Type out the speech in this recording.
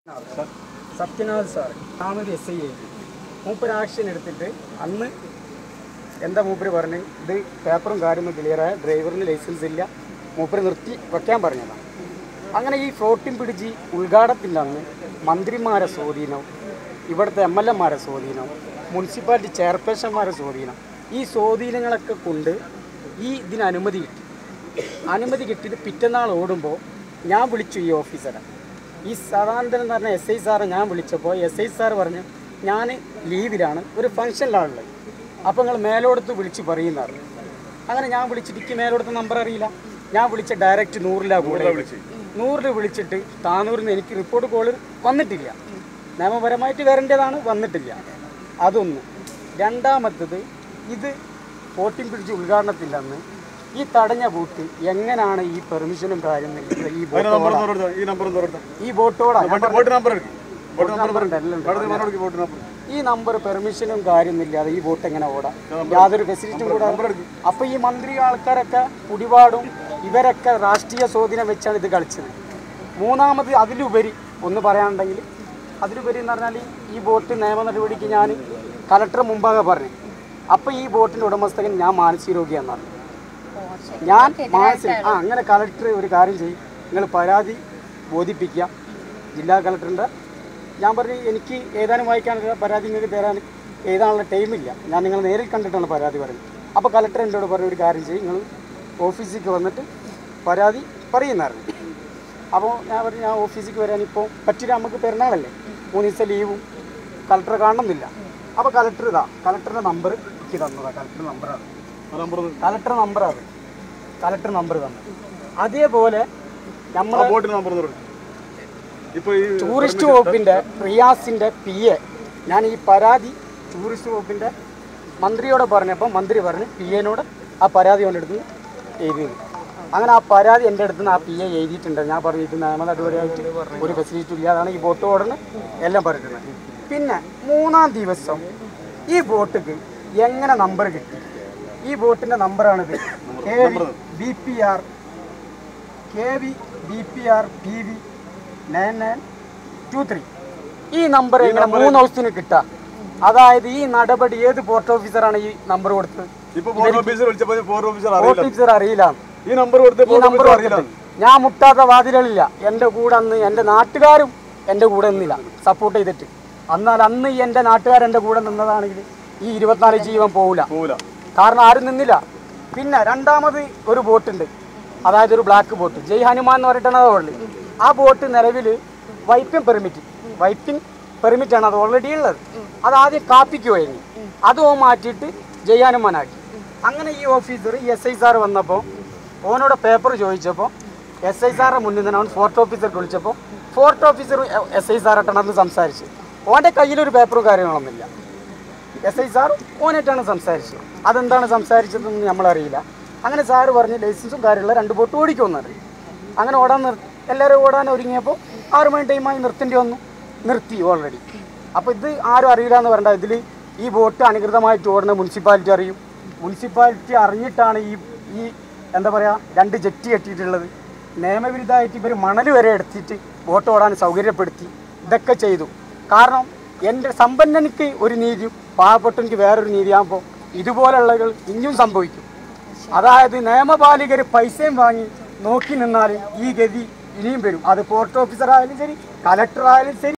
Sathyanath sir നാമത് S I ആയിട്ട് മൂപ്പര് ആക്ഷൻ എടുത്തിട്ട് അന്ന് എന്താ മൂപ്പര് പറഞ്ഞു ഇത് പേപ്പറും കാര്യങ്ങളും ക്ലിയറായ ഡ്രൈവറിന് ലൈസൻസ് ഇല്ല മൂപ്പര് നിർത്തി വെക്കാൻ പറഞ്ഞതാണ് അങ്ങനെ ഈ ഫ്ലോട്ടിൻ പിടിച്ച് ഉദ്ഘാടനത്തിൻ്റെ അന്ന് മന്ത്രിമാരെ സ്വാധീനം ഇവിടുത്തെ എം എൽ എമാരെ സ്വാധീനം മുനിസിപ്പാലിറ്റി ചെയർപേഴ്സന്മാരെ സ്വാധീനം ഈ സ്വാധീനങ്ങളൊക്കെ കൊണ്ട് ഈ ഇതിന് അനുമതി കിട്ടി അനുമതി കിട്ടിയിട്ട് പിറ്റന്നാൾ ഓടുമ്പോൾ ഞാൻ വിളിച്ചു ഈ ഓഫീസറെ ഈ സദാനന്ദൻ എന്ന് പറഞ്ഞ എസ് ഐ സാറെ ഞാൻ വിളിച്ചപ്പോൾ എസ് ഐ സാർ പറഞ്ഞു ഞാൻ ലീവിലാണ് ഒരു ഫംഗ്ഷനിലാണുള്ളത് അപ്പോൾ നിങ്ങൾ മേലോടത്ത് വിളിച്ച് പറയുന്നതാണ് അങ്ങനെ ഞാൻ വിളിച്ചിട്ട് എനിക്ക് മേലോടത്ത് നമ്പർ അറിയില്ല ഞാൻ വിളിച്ച ഡയറക്റ്റ് നൂറിലാ കൂടെ നൂറിൽ വിളിച്ചിട്ട് താനൂരിൽ നിന്ന് എനിക്ക് റിപ്പോർട്ട് കോൾ വന്നിട്ടില്ല നിയമപരമായിട്ട് വരേണ്ടതാണ് വന്നിട്ടില്ല അതൊന്ന് രണ്ടാമത്തത് ഇത് വോട്ടിംഗ് പിടിച്ച് ഉദ്ഘാടനത്തിൻ്റെ അന്ന് ഈ തടഞ്ഞ ബൂത്ത് എങ്ങനെയാണ് ഈ പെർമിഷനും കാര്യങ്ങളും ഈ അതിന്റെ നമ്പർ ബോട്ടോടാ ഒന്ന് കൊടുത്തോ, ഈ നമ്പർ ഒന്ന് കൊടുത്തോ. ഈ ബോട്ടോടാ ഞാൻ വോട്ട് വോട്ട് നമ്പർ എടുക്ക്. വോട്ട് നമ്പർ നമ്പർ ഉണ്ട്, എല്ലാം ഉണ്ട്. അടുത്ത് പറഞ്ഞോടുക്ക് വോട്ട് നമ്പർ ഈ നമ്പർ പെർമിഷനും കാര്യമൊന്നുമില്ലാതെ ഈ വോട്ട് എങ്ങനെ ഓടാം യാതൊരു ഫെസിലിറ്റിയും കൂടാതെ അപ്പൊ ഈ മന്ത്രി ആൾക്കാരൊക്കെ കുടിപാടും ഇവരൊക്കെ രാഷ്ട്രീയ സ്വാധീനം വെച്ചാണ് ഇത് കളിച്ചത് മൂന്നാമത് അതിലുപരി ഒന്ന് പറയാനുണ്ടെങ്കിൽ അതിലുപരി എന്ന് പറഞ്ഞാൽ ഈ ബോട്ട് നിയമ നടപടിക്ക് ഞാൻ കലക്ടർ മുമ്പാകെ പറഞ്ഞു അപ്പൊ ഈ ബോട്ടിന്റെ ഉടമസ്ഥകൻ ഞാൻ മാനസിക രോഗിയാണെന്നാണ് ഞാൻ മാനസിക ആ അങ്ങനെ കലക്ടർ ഒരു കാര്യം ചെയ്യും നിങ്ങൾ പരാതി ബോധിപ്പിക്കുക ജില്ലാ കളക്ടറിൻ്റെ ഞാൻ പറഞ്ഞു എനിക്ക് ഏതാനും വായിക്കാനുള്ള പരാതി നിങ്ങൾക്ക് തരാൻ എഴുതാനുള്ള ടൈമില്ല ഞാൻ നിങ്ങൾ നേരിൽ കണ്ടിട്ടാണ് പരാതി പറയുന്നത് അപ്പോൾ കലക്ടർ എന്നോട് പറഞ്ഞ ഒരു കാര്യം ചെയ്യും നിങ്ങൾ ഓഫീസിലേക്ക് വന്നിട്ട് പരാതി പറയുന്നായിരുന്നു അപ്പോൾ ഞാൻ പറഞ്ഞു ഞാൻ ഓഫീസിലേക്ക് വരാൻ ഇപ്പോൾ പറ്റില്ല നമുക്ക് പെരുന്നാളല്ലേ മൂന്ന് ദിവസം ലീവും കലക്ടറെ കാണണമെന്നില്ല അപ്പോൾ കലക്ടർ ഇതാ കലക്ടറുടെ നമ്പർ എനിക്ക് തന്നതാ കലക്ടർ നമ്പറാണ് ആ നമ്പർ ഒന്ന് കലക്ടർ നമ്പറാണ് കലക്ടർ നമ്പർ തന്നു അതേപോലെ ആ നമ്മളെ ബോട്ടിന് നമ്പർ ഒന്ന് കൊടുക്ക്. ഇപ്പൊ ഈ ടൂറിസ്റ്റ് വകുപ്പിന്റെ റിയാസിന്റെ പി എ ഞാൻ ഈ പരാതി ടൂറിസ്റ്റ് വകുപ്പിന്റെ മന്ത്രിയോട് പറഞ്ഞപ്പോൾ മന്ത്രി പറഞ്ഞ് പി എനോട് ആ പരാതി അവൻ്റെ അടുത്ത് എഴുതി അങ്ങനെ ആ പരാതി എൻ്റെ അടുത്ത് നിന്ന് ആ പി എ എഴുതിയിട്ടുണ്ട് ഞാൻ പറഞ്ഞു ഇത് നിയമ നടപടിയായിട്ട് ഒരു ഫെസിലിറ്റി ഇല്ല അതാണ് ഈ ബോട്ട് ഓടണ് എല്ലാം പറഞ്ഞിട്ടുണ്ട് പിന്നെ മൂന്നാം ദിവസം ഈ ബോട്ടിക്ക് എങ്ങനെ നമ്പർ കിട്ടി ഈ ബോട്ടിന്റെ നമ്പറാണിത് K B P R K V B P R P V nine nine two three ഈ നമ്പർ എങ്ങനെ മൂന്ന് ദിവസത്തിന് കിട്ടുക അതായത് ഈ നടപടി ഏത് പോർട്ട് ഓഫീസറാണ് ഈ നമ്പർ കൊടുത്തത് ഇപ്പൊ പോർട്ട് ഓഫീസർ വിളിച്ചപ്പോ പോർട്ട് ഓഫീസർ പോർട്ട് അറിയില്ല ഓഫീസർ അറിയില്ല ഈ നമ്പർ കൊടുത്ത് ഈ പോർട്ട് നമ്പർ ഓഫീസർ അറിയില്ല കൊടുത്തിട്ട് ഞാൻ മുട്ടാത്ത വാതിലുകളില്ല എൻ്റെ കൂടെ അന്ന് എൻ്റെ നാട്ടുകാരും എൻ്റെ കൂടെ നിന്നില്ല സപ്പോർട്ട് ചെയ്തിട്ട് എന്നാൽ അന്ന് ഈ എൻ്റെ നാട്ടുകാർ എൻ്റെ കൂടെ നിന്നതാണെങ്കിൽ ഈ ഇരുപത്തിനാല് ജീവൻ പോകില്ല പോവില്ല കാരണം ആരും നിന്നില്ല പിന്നെ രണ്ടാമത് ഒരു ബോട്ടുണ്ട് അതായത് ഒരു ബ്ലാക്ക് ബോട്ട് ജയ് ഹനുമാൻ എന്ന് പറഞ്ഞിട്ടാണ് അത് ഉള്ളത് ആ ബോട്ട് നിലവിൽ വൈപ്പിംഗ് പെർമിറ്റ് വൈപ്പിംഗ് പെർമിറ്റ് ആണ് അത് ഓൾറെഡി ഉള്ളത് അത് ആദ്യം കാപ്പിക്ക് കഴിഞ്ഞു അത് ഓൻ മാറ്റിയിട്ട് ജയ് ഹനുമാനാക്കി അങ്ങനെ ഈ ഓഫീസർ ഈ എസ് ഐ സാർ വന്നപ്പോൾ ഓനോട് പേപ്പർ ചോദിച്ചപ്പോൾ എസ് ഐ സാറിന്റെ മുന്നിൽ നിന്ന് അവൻ ഫോർട്ട് ഓഫീസർക്ക് വിളിച്ചപ്പോൾ ഫോർട്ട് ഓഫീസർ എസ് ഐ സാറായിട്ടാണ് അന്ന് സംസാരിച്ചത് ഓൻ്റെ കയ്യിലൊരു പേപ്പറും കാര്യങ്ങളൊന്നുമില്ല എസ് ഐ സാർ ഓനായിട്ടാണ് സംസാരിച്ചത് അതെന്താണ് സംസാരിച്ചതെന്ന് നമ്മളറിയില്ല അങ്ങനെ സാറ് പറഞ്ഞ് ലൈസൻസും കാര്യമുള്ള രണ്ട് ബോട്ട് ഓടിക്കുമെന്ന് അറിയും അങ്ങനെ ഓടാൻ നിർ എല്ലാവരും ഓടാൻ ഒരുങ്ങിയപ്പോൾ ആറ് മണി ടൈമായി നിർത്തേണ്ടി വന്നു നിർത്തി ഓൾറെഡി അപ്പോൾ ഇത് ആരും അറിയില്ല എന്ന് പറയണ്ട ഇതിൽ ഈ ബോട്ട് അനധികൃതമായിട്ട് ഓടുന്ന മുനിസിപ്പാലിറ്റി അറിയും മുനിസിപ്പാലിറ്റി അറിഞ്ഞിട്ടാണ് ഈ ഈ എന്താ പറയുക രണ്ട് ജെറ്റ് കെട്ടിയിട്ടുള്ളത് നിയമവിരുദ്ധമായിട്ട് ഇവർ മണൽ വരെ എടുത്തിട്ട് ബോട്ട് ഓടാൻ സൗകര്യപ്പെടുത്തി ഇതൊക്കെ ചെയ്തു കാരണം എൻ്റെ സമ്പന്നനിക്ക് ഒരു നീതിയും പാവപ്പെട്ടവനിക്ക് വേറൊരു നീതിയാകുമ്പോൾ ഇതുപോലുള്ളകൾ ഇനിയും സംഭവിക്കും അതായത് നിയമപാലികർ പൈസയും വാങ്ങി നോക്കി നിന്നാൽ ഈ ഗതി ഇനിയും വരും അത് പോർട്ട് ഓഫീസർ ആയാലും ശരി കലക്ടർ ആയാലും ശരി